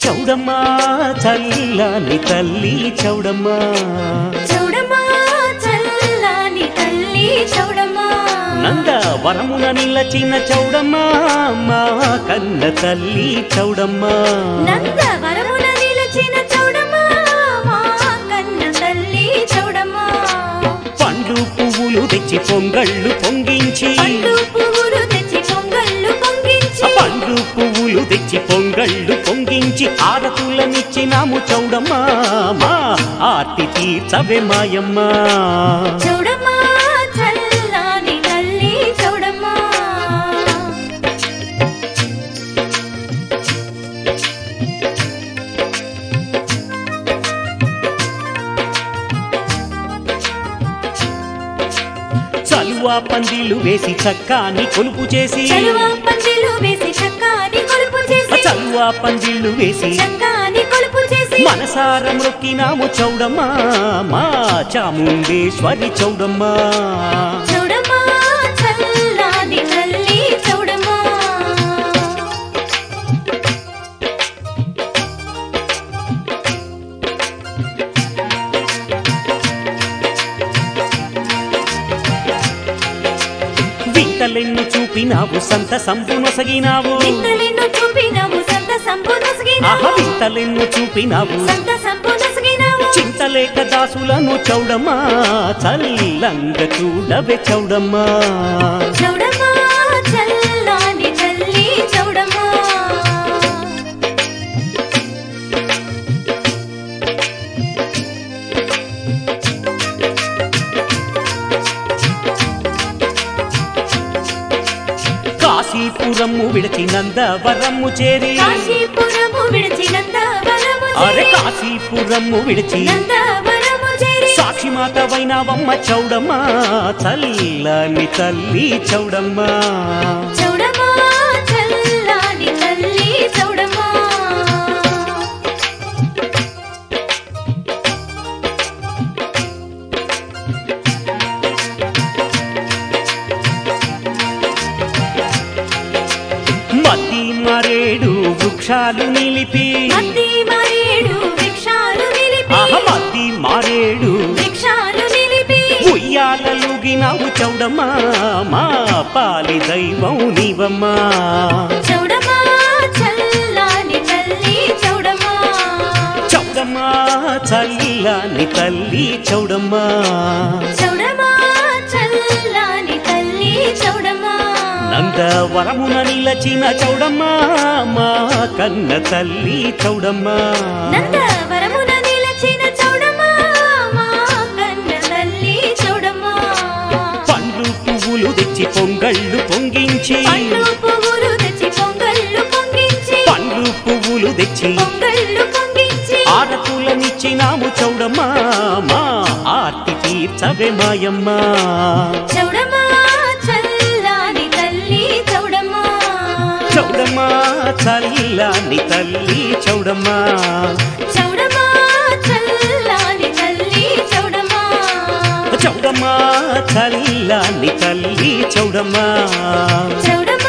చౌడమ్మా చల్లని తల్లి చౌడమ్మా చౌడమ్మా చల్లని తల్లి చౌడమ్మా నంద వరమున నిలచిన చౌడమ్మా మా కన్న తల్లి చౌడమ్మా నంద వరమున నిలచిన చౌడమ్మా మా కన్న తల్లి చౌడమ్మా పండు పువ్వులు తెచ్చి పొంగళ్ళు పొంగించి పండు పువ్వులు తెచ్చి పొంగళ్ళు పొంగించి పండు పువ్వులు తెచ్చి పొంగళ్ళు పొంగించి ఆరతులనిచ్చినాము చౌడమ్మా మా ఆర్తి తీర్చవే మాయమ్మా చౌడమ్మా చల్లని తల్లి చౌడమ్మా చలువా పందిలు వేసి చక్కాని కొలుపు చేసి చలువ పందిలు వేసి చక్కాని కొలుపు చేసి చలువా పందిళ్ళు వేసి చక్కాని కొలుపు చేసి మనసార మొక్కినాము చౌడమ్మా మా చాముండేశ్వరి చౌడమ్మా చౌడమ్మా చల్లని తల్లి చౌడమ్మా వింతలెన్ను చూపినావు సంత సంపు నొసగినావు వింతలెన్నో చూపినావు సంత సంపు ఆహ నొసగినావు వింతలెన్ను చూపినావు సంత సంపు నొసగినావు చింతలేక దాసులను చౌడమ్మా చల్లంగ చూడవే చౌడమ్మా చౌడమ్మా చల్లని తల్లి చౌడమ్మా కాశీపురము విడిచి నందవరము చేరి కాశీపురము విడిచి నందవరము అరే చేరి కాశీపురము విడిచి నందవరము చేరి సాక్షి మాతవైనవమ్మ చౌడమ్మా చల్లని తల్లి చౌడమ్మా చౌడమ్మా చల్లని తల్లి చౌడమ్మా మద్ది మరేడు వృక్షాలు నిలిపి మద్ది మరేడు వృక్షాలు నిలిపి ఆహ మద్ది మారేడు వృక్షాలు నిలిపి ఉయ్యాలలుగినావు చౌడమ్మా మా పాలి దైవం నీవమ్మా చౌడమ్మా చల్లని తల్లి చౌడమ్మా చౌడమ్మా చల్లని తల్లి చౌడమ్మా చౌడమ్మా చల్లని తల్లి చౌడమ్మా నందవరమున నిలచిన చౌడమ్మా మా కన్న తల్లి చౌడమ్మా నందవరమున నిలచిన చౌడమ్మా మా కన్న తల్లి చౌడమ్మా పండ్లు పువ్వులు తెచ్చి పొంగళ్ళు పొంగించి పండ్లు పువ్వులు తెచ్చి పొంగళ్ళు పొంగించి పండ్లు పువ్వులు తెచ్చి పొంగళ్ళు పొంగించి ఆరతులనిచ్చినాము చౌడమ్మా మా ఆర్తి తీర్చవే మాయమ్మా చౌడమ్మా చల్లని తల్లి చౌడమ్మా చౌడమ్మా చల్లని తల్లి చౌడమ్మా చౌడమ్మా చల్లని తల్లి చౌడమ్మా చౌడమ్మా చల్లని తల్లి చౌడమ్మా చౌడమ్మా